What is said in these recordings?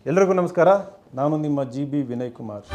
ಎಲ್ರಿಗೂ ನಮಸ್ಕಾರ ನಾನು ನಿಮ್ಮ ಜಿ ಬಿ ವಿನಯ್ ಕುಮಾರ್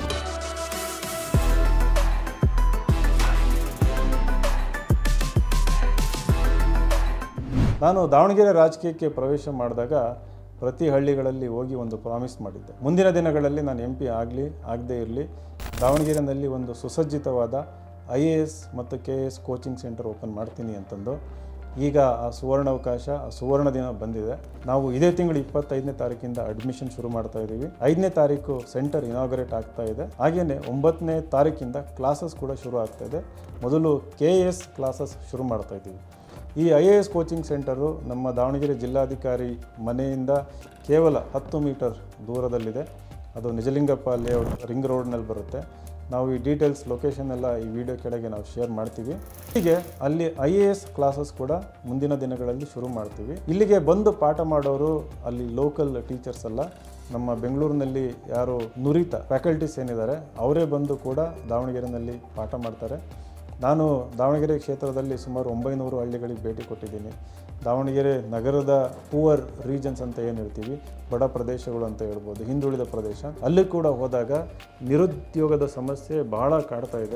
ನಾನು ದಾವಣಗೆರೆ ರಾಜಕೀಯಕ್ಕೆ ಪ್ರವೇಶ ಮಾಡಿದಾಗ ಪ್ರತಿ ಹಳ್ಳಿಗಳಲ್ಲಿ ಹೋಗಿ ಒಂದು ಪ್ರಾಮಿಸ್ ಮಾಡಿದ್ದೆ ಮುಂದಿನ ದಿನಗಳಲ್ಲಿ ನಾನು ಎಂ ಪಿ ಆಗಲಿ ಆಗದೇ ಇರಲಿ ದಾವಣಗೆರೆಯಲ್ಲಿ ಒಂದು ಸುಸಜ್ಜಿತವಾದ ಐ ಎ ಎಸ್ ಮತ್ತು K A S coaching centre open ಮಾಡ್ತೀನಿ ಅಂತಂದು ಈಗ ಆ ಸುವರ್ಣಾವಕಾಶ ಆ ಸುವರ್ಣ ದಿನ ಬಂದಿದೆ ನಾವು ಇದೇ ತಿಂಗಳು ಇಪ್ಪತ್ತೈದನೇ ತಾರೀಕಿಂದ ಅಡ್ಮಿಷನ್ ಶುರು ಮಾಡ್ತಾ ಇದ್ದೀವಿ ಐದನೇ ತಾರೀಕು ಸೆಂಟರ್ ಇನಾಗ್ರೇಟ್ ಆಗ್ತಾ ಇದೆ ಹಾಗೆಯೇ ಒಂಬತ್ತನೇ ತಾರೀಕಿಂದ ಕ್ಲಾಸಸ್ ಕೂಡ ಶುರು ಆಗ್ತಾ ಇದೆ ಮೊದಲು ಕೆ ಎಸ್ ಕ್ಲಾಸಸ್ ಶುರು ಮಾಡ್ತಾ ಇದ್ದೀವಿ ಈ I A S coaching centre ನಮ್ಮ ದಾವಣಗೆರೆ ಜಿಲ್ಲಾಧಿಕಾರಿ ಮನೆಯಿಂದ ಕೇವಲ ಹತ್ತು ಮೀಟರ್ ದೂರದಲ್ಲಿದೆ ಅದು ನಿಜಲಿಂಗಪ್ಪ ಲೇಔಟ್ ರಿಂಗ್ ರೋಡ್ನಲ್ಲಿ ಬರುತ್ತೆ ನಾವು ಈ ಡೀಟೇಲ್ಸ್ ಲೊಕೇಶನ್ ಎಲ್ಲ ಈ ವಿಡಿಯೋ ಕೆಳಗೆ ನಾವು ಶೇರ್ ಮಾಡ್ತೀವಿ ಹೀಗೆ ಅಲ್ಲಿ ಐ ಎ ಎಸ್ ಕ್ಲಾಸಸ್ ಕೂಡ ಮುಂದಿನ ದಿನಗಳಲ್ಲಿ ಶುರು ಮಾಡ್ತೀವಿ ಇಲ್ಲಿಗೆ ಬಂದು ಪಾಠ ಮಾಡೋರು ಅಲ್ಲಿ ಲೋಕಲ್ ಟೀಚರ್ಸ್ ಅಲ್ಲ ನಮ್ಮ ಬೆಂಗಳೂರಿನಲ್ಲಿ ಯಾರು ನುರಿತ ಫ್ಯಾಕಲ್ಟೀಸ್ ಏನಿದ್ದಾರೆ ಅವರೇ ಬಂದು ಕೂಡ ದಾವಣಗೆರೆಯಲ್ಲಿ ಪಾಠ ಮಾಡ್ತಾರೆ ನಾನು ದಾವಣಗೆರೆ ಕ್ಷೇತ್ರದಲ್ಲಿ ಸುಮಾರು ಒಂಬೈನೂರು ಹಳ್ಳಿಗಳಿಗೆ ಭೇಟಿ ಕೊಟ್ಟಿದ್ದೀನಿ ದಾವಣಗೆರೆ ನಗರದ ಪೂವರ್ ರೀಜನ್ಸ್ ಅಂತ ಏನು ಹೇಳ್ತೀವಿ ಬಡ ಪ್ರದೇಶಗಳು ಅಂತ ಹೇಳ್ಬೋದು ಹಿಂದುಳಿದ ಪ್ರದೇಶ ಅಲ್ಲಿ ಕೂಡ ಹೋದಾಗ ನಿರುದ್ಯೋಗದ ಸಮಸ್ಯೆ ಬಹಳ ಕಾಡ್ತಾ ಇದೆ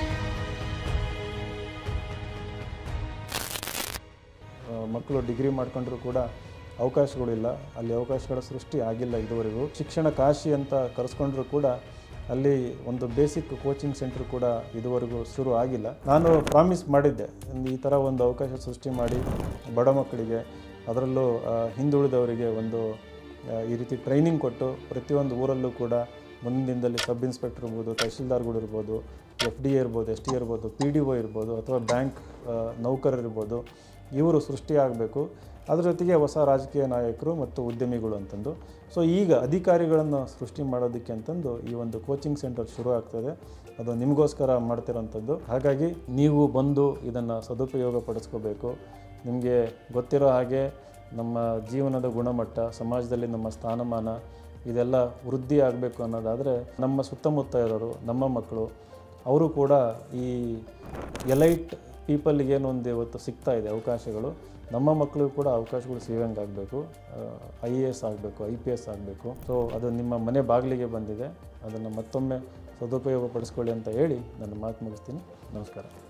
ಆ, ಮಕ್ಕಳು ಡಿಗ್ರಿ ಮಾಡ್ಕೊಂಡ್ರೂ ಕೂಡ ಅವಕಾಶಗಳಿಲ್ಲ ಅಲ್ಲಿ ಅವಕಾಶಗಳ ಸೃಷ್ಟಿ ಆಗಿಲ್ಲ ಇದುವರೆಗೂ ಶಿಕ್ಷಣ ಕಾಶಿ ಅಂತ ಕರೆಸ್ಕೊಂಡ್ರೂ ಕೂಡ ಅಲ್ಲಿ ಒಂದು ಬೇಸಿಕ್ ಕೋಚಿಂಗ್ ಸೆಂಟರ್ ಕೂಡ ಇದುವರೆಗೂ ಶುರು ಆಗಿಲ್ಲ ನಾನು ಪ್ರಾಮಿಸ್ ಮಾಡಿದ್ದೆ ಒಂದು ಈ ಥರ ಒಂದು ಅವಕಾಶ ಸೃಷ್ಟಿ ಮಾಡಿ ಬಡ ಮಕ್ಕಳಿಗೆ ಅದರಲ್ಲೂ ಆ, ಹಿಂದುಳಿದವರಿಗೆ ಒಂದು ಆ, ಈ ರೀತಿ ಟ್ರೈನಿಂಗ್ ಕೊಟ್ಟು ಪ್ರತಿಯೊಂದು ಊರಲ್ಲೂ ಕೂಡ ಮುಂದಿನ ದಿನದಲ್ಲಿ ಸಬ್ ಇನ್ಸ್ಪೆಕ್ಟರ್ ಇರ್ಬೋದು ತಹಶೀಲ್ದಾರ್ಗಳು ಇರ್ಬೋದು ಎಫ್ ಡಿ ಎ ಇರ್ಬೋದು ಎಸ್ ಟಿ ಇರ್ಬೋದು ಪಿ ಡಿ ಒ ಇರ್ಬೋದು ಅಥವಾ ಬ್ಯಾಂಕ್ ನೌಕರರು ಇರ್ಬೋದು ಇವರು ಸೃಷ್ಟಿಯಾಗಬೇಕು ಅದ್ರ ಜೊತೆಗೆ ಹೊಸ ರಾಜಕೀಯ ನಾಯಕರು ಮತ್ತು ಉದ್ಯಮಿಗಳು ಅಂತಂದು ಸೊ ಈಗ ಅಧಿಕಾರಿಗಳನ್ನು ಸೃಷ್ಟಿ ಮಾಡೋದಕ್ಕೆ ಅಂತಂದು ಈ ಒಂದು ಕೋಚಿಂಗ್ ಸೆಂಟರ್ ಶುರು ಆಗ್ತದೆ ಅದು ನಿಮಗೋಸ್ಕರ ಮಾಡ್ತಿರೋಂಥದ್ದು ಹಾಗಾಗಿ ನೀವು ಬಂದು ಇದನ್ನು ಸದುಪಯೋಗ ಪಡಿಸ್ಕೋಬೇಕು ನಿಮಗೆ ಗೊತ್ತಿರೋ ಹಾಗೆ ನಮ್ಮ ಜೀವನದ ಗುಣಮಟ್ಟ ಸಮಾಜದಲ್ಲಿ ನಮ್ಮ ಸ್ಥಾನಮಾನ ಇದೆಲ್ಲ ವೃದ್ಧಿ ಆಗಬೇಕು ಅನ್ನೋದಾದರೆ ನಮ್ಮ ಸುತ್ತಮುತ್ತ ಇರೋರು ನಮ್ಮ ಮಕ್ಕಳು ಅವರು ಕೂಡ ಈ ಎಲೈಟ್ ಪೀಪಲ್ಗೆ ಏನೊಂದು ಇವತ್ತು ಸಿಗ್ತಾ ಇದೆ ಅವಕಾಶಗಳು ನಮ್ಮ ಮಕ್ಕಳಿಗೂ ಕೂಡ ಅವಕಾಶಗಳು ಸಿಗಂಗೆ ಆಗಬೇಕು ಐ ಎ ಎಸ್ ಆಗಬೇಕು ಐ ಪಿ ಎಸ್ ಆಗಬೇಕು ಸೊ ಅದು ನಿಮ್ಮ ಮನೆ ಬಾಗಿಲಿಗೆ ಬಂದಿದೆ ಅದನ್ನು ಮತ್ತೊಮ್ಮೆ ಸದುಪಯೋಗ ಪಡಿಸ್ಕೊಳ್ಳಿ ಅಂತ ಹೇಳಿ ನನ್ನ ಮಾತು ಮುಗಿಸ್ತೀನಿ ನಮಸ್ಕಾರ